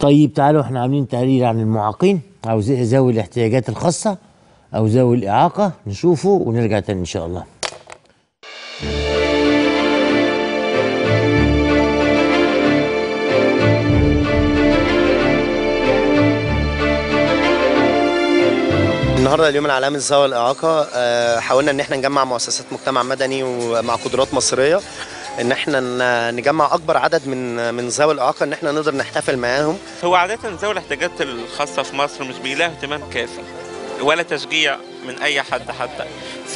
طيب تعالوا احنا عاملين تقرير عن المعاقين او ذوي ذوي الاحتياجات الخاصه او ذوي الاعاقه نشوفه ونرجع تاني ان شاء الله النهارده اليوم العالمي لذوي الاعاقه آه، حاولنا ان احنا نجمع مؤسسات مجتمع مدني ومع قدرات مصريه ان احنا ن- نجمع اكبر عدد من من ذوي الاعاقه ان احنا نقدر نحتفل معاهم هو عادة ذوي الاحتياجات الخاصة في مصر مش بيلاقوا اهتمام كافي ولا تشجيع من أي حد حتى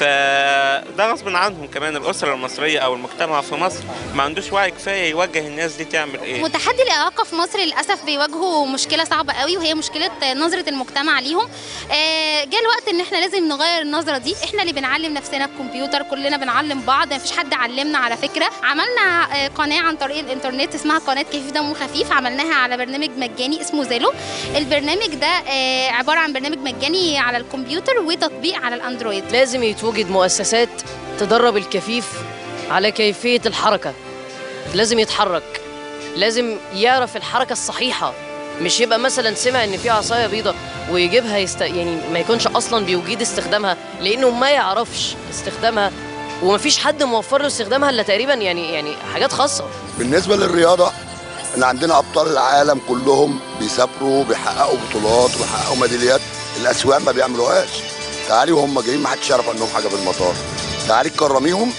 فده غصب عنهم كمان الأسرة المصرية أو المجتمع في مصر ما عندوش وعي كفاية يوجه الناس دي تعمل إيه متحدي الإعاقة في مصر للأسف بيواجهوا مشكلة صعبة قوي وهي مشكلة نظرة المجتمع ليهم آه، جه الوقت إن إحنا لازم نغير النظرة دي إحنا اللي بنعلم نفسنا الكمبيوتر كلنا بنعلم بعض مفيش حد علمنا على فكرة عملنا آه، قناة عن طريق الإنترنت اسمها قناة كيف دمه خفيف عملناها على برنامج مجاني اسمه زيلو البرنامج ده آه، عبارة عن برنامج مجاني على الكمبيوتر وتطبيق على الأندرويد لازم يتوجد مؤسسات تدرب الكفيف على كيفية الحركة لازم يتحرك لازم يعرف الحركة الصحيحة مش يبقى مثلا سمع ان في عصاية بيضة ويجيبها يست... يعني ما يكونش اصلا بيجيد استخدامها لانه ما يعرفش استخدامها ومفيش حد موفر له استخدامها الا تقريبا يعني يعني حاجات خاصة بالنسبه للرياضه ان عندنا ابطال العالم كلهم بيسافروا بيحققوا بطولات وبيحققوا ميداليات الاسواق ما بيعملوهاش تعالي وهم جايين ما حدش يعرف عنهم حاجه في المطار تعالي تكرميهم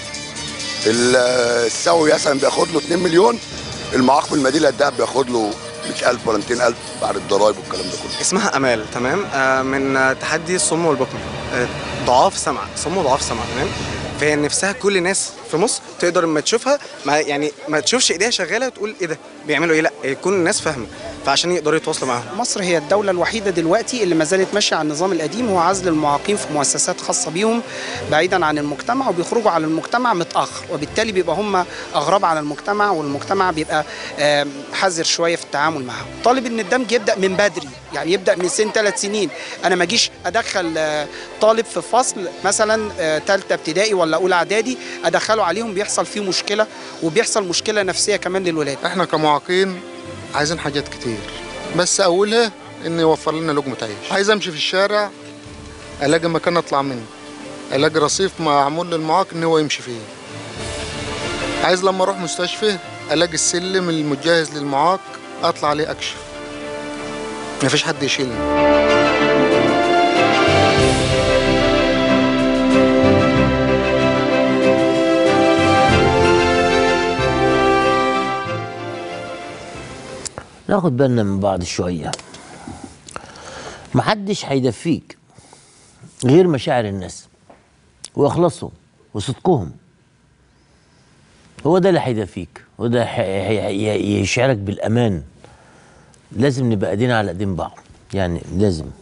ال- السوي مثلا بياخد له 2 مليون المعاق في الميداليه الدهب بياخد له 100000 ولا 200000 بعد الضرايب والكلام ده كله اسمها امال تمام آه من آه، تحدي الصم والبكم آه ضعاف سمع صم وضعاف سمع تمام فهي نفسها كل الناس في مصر تقدر لما تشوفها ما يعني ما تشوفش ايديها شغاله تقول ايه ده بيعملوا ايه لا يكون الناس فاهمه فعشان يقدروا يتواصلوا معاهم مصر هي الدولة الوحيدة دلوقتي اللي ما زالت ماشية على النظام القديم هو عزل المعاقين في مؤسسات خاصة بيهم بعيدا عن المجتمع وبيخرجوا على المجتمع متأخر وبالتالي بيبقى هم أغراب على المجتمع والمجتمع بيبقى آم، حذر شوية في التعامل معهم طالب إن الدمج يبدأ من بدري يعني يبدأ من سن ثلاث سنين أنا ما أجيش أدخل آه، طالب في فصل مثلا ثالثة ابتدائي ولا أولى إعدادي أدخله عليهم بيحصل فيه مشكلة وبيحصل مشكلة نفسية كمان للولاد احنا كمعاقين عايزين حاجات كتير بس اولها ان يوفر لنا لقمه عيش عايز امشي في الشارع الاقي مكان اطلع منه الاقي رصيف معمول للمعاق ان هو يمشي فيه عايز لما اروح مستشفى الاقي السلم المجهز للمعاق اطلع عليه اكشف مفيش حد يشيلني ناخد بالنا من بعض شوية محدش هيدفيك غير مشاعر الناس واخلاصهم وصدقهم هو ده اللي هيدفيك وده هي- هي- هي- يشعرك بالامان لازم نبقى ايدينا على ايدين بعض يعني لازم